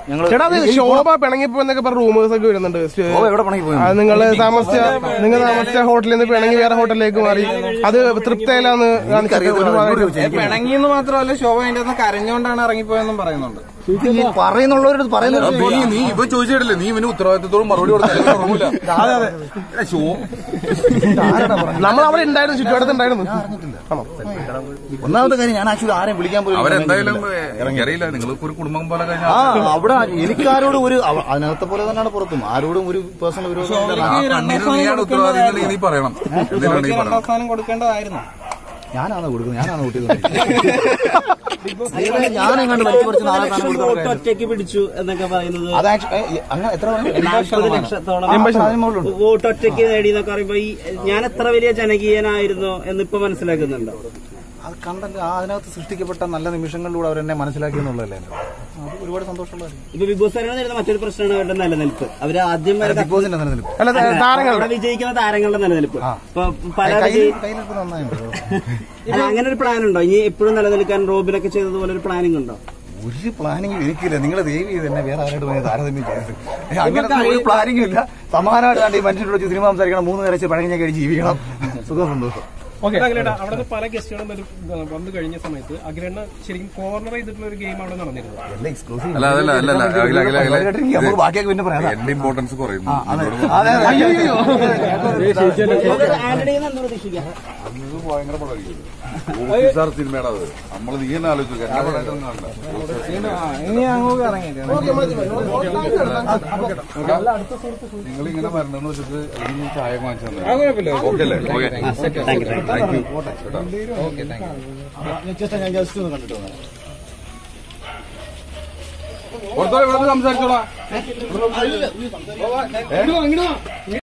ഞങ്ങൾ ചേട്ടാ അത് ശോഭ പിണങ്ങിപ്പോ എന്നൊക്കെ പറഞ്ഞ റൂമേഴ്സ് ഒക്കെ വരുന്നുണ്ട് ഓ എവിടെ പണങ്ങി പോയി നിങ്ങൾ താമസിച്ച നിങ്ങൾ താമസിച്ച ഹോട്ടലിൽ നിന്ന് പിണങ്ങി വേറെ ഹോട്ടലിലേക്ക് മാറി അത് തൃപ്തയിലാന്ന് കാണിച്ചിട്ട് ഒരുപാട് പിണങ്ങിയെന്ന് മാത്രമല്ല ശോഭ അതിന്റെ അകത്ത് കരഞ്ഞുകൊണ്ടാണ് ഇറങ്ങിപ്പോയെന്നും പറയുന്നുണ്ട് പറയുന്നുള്ളവരടുത്ത് പറയുന്നത് നീ നീ ഇവ ചോദിച്ചിട്ടില്ലേ നീ ഇവന് ഉത്തരവാദിത്തത്തോടും മറുപടി കൊടുത്തില്ല അതെ അതെ നമ്മൾ അവിടെ ഉണ്ടായിരുന്നു ചുറ്റുവട്ടത്ത് ഉണ്ടായിരുന്നു ആണോ ഒന്നാമത്തെ കാര്യം ഞാൻ ആക്ച്വലി ആരെയും വിളിക്കാൻ പോലും അവരെന്തായാലും എനിക്കറിയില്ല നിങ്ങൾക്ക് ഒരു കുടുംബം പോലെ കഴിഞ്ഞാൽ ആ അവിടെ എനിക്കാരോട് ഒരു അവ- അതിനകത്തെ പോലെ തന്നെയാണ് പുറത്തും ആരോടും ഒരു പേഴ്സണൽ വിരോധം ആ കണ്ണീര് നീയാണ് ഉത്തരവാദിത്തം നീ പറയണം എന്തിനാണ് ഈ പറയണം അവസാനം കൊടുക്കേണ്ടതായിരുന്നു ഞാനാണ് കൊടുക്കുന്നത് ഞാനാണ് കുട്ടികൾ ഞാനും കണ്ട് വലിച്ചു പറിച്ച് നാളെ താനം വോട്ട് കൊടുക്കുന്നത് ഒറ്റയ്ക്ക് പിടിച്ചു എന്നൊക്കെ പറയുന്നത് അത് ആക്ച്വലി അങ്ങനെ എത്ര നാൽപ്പത് ലക്ഷത്തോളം അതിന് മുകളിലുണ്ട് വോട്ട് ഒറ്റയ്ക്ക് നേടി എന്നൊക്കെ പറയുമ്പോ ഈ ഞാൻ എത്ര വലിയ ജനകീയനായിരുന്നോ എന്നിപ്പോ മനസ്സിലാക്കുന്നുണ്ടോ അത് കണ്ടന്റ് ആ അതിനകത്ത് സൃഷ്ടിക്കപ്പെട്ട നല്ല നിമിഷങ്ങളിലൂടെ അവരെന്നെ മനസ്സിലാക്കി എന്നുള്ളതല്ലേ അത് ഒരുപാട് സന്തോഷമുള്ള കാര്യം ഇപ്പൊ ബിഗ് ബോസ് തന്നെ നേരിടുന്ന മറ്റൊരു പ്രശ്നമാണ് അവരുടെ നിലനിൽപ്പ് അവര് ആദ്യം വരെ ബിഗ് ബോസിന്റെ നിലനിൽപ്പ് അല്ല താരങ്ങൾ അവിടെ വിജയിക്കുന്ന താരങ്ങളുടെ നിലനിൽപ്പ് ഇപ്പൊ പല കയ്യിൽ വിജയി- കയ്യിലിട്ട് നന്നായിട്ടുണ്ട് അല്ല, അങ്ങനെ ഒരു പ്ലാൻ ഉണ്ടോ ഇനി എപ്പോഴും നിലനിൽക്കാൻ റോബിനൊക്കെ ചെയ്തതുപോലെ ഒരു പ്ലാനിങ് ഉണ്ടോ ഒരു പ്ലാനിങ് എനിക്കില്ല നിങ്ങൾ ദയവ് ചെയ്ത് തന്നെ വേറെ ആരായിട്ട് പോയി താരതമ്യം ചെയ്യരുത് ഏ, അങ്ങനത്തെ ഒരു പ്ലാനിങ്ങും ഇല്ല സമാനമായിട്ട് കണ്ട് ഈ മനുഷ്യനോട് വെച്ച് സിനിമ സംസാരിക്കണം മൂന്ന് നേരം പഴകിഞ്ഞ കഴിച്ച് ജീവിക്കണം സുഖം സന്തോഷം അഖിലേട്ടാ അവിടെ പല ഗസ്റ്റുകളും വരും വന്നു കഴിഞ്ഞ സമയത്ത് അഖിലേണ്ണ ശരിക്കും കോർണർ ചെയ്തിട്ടുള്ള ഒരു ഗെയിം അവിടെ നടന്നിരുന്നു എല്ലാം എക്സ്ക്ലൂസീവ് അല്ല അതല്ല അല്ല അല്ല അഖില അഖില അഖില നമുക്ക് ബാക്കിയൊക്കെ പിന്നെ പറയാം എന്റെ ഇമ്പോർട്ടൻസ് കുറയുന്നു അതെ അതെ ആരുടെയും എന്ന് പ്രതീക്ഷിക്കാം ഇത് ഭയങ്കര പടമായിരിക്കും സാർ സിനിമയുടെ അത് നമ്മൾ നീ തന്നെ ആലോചിച്ചു എന്നെ പടമായിട്ടൊന്നും കാണില്ല ഇനി അങ്ങോട്ട് ഇറങ്ങിയിട്ട് നിങ്ങൾ ഇങ്ങനെ വരണമെന്ന് വെച്ചിട്ട് അല്ലെങ്കിൽ ചായ വാങ്ങിച്ചു തന്നെ ഓക്കെ അല്ലേ ഓക്കെ താങ്ക് യു ഞാൻ ജസ്റ്റ് ഒന്ന് കണ്ടിട്ട് വന്നേരാം. പുറത്തോടെ ഇവിടെ സംസാരിച്ചോളാം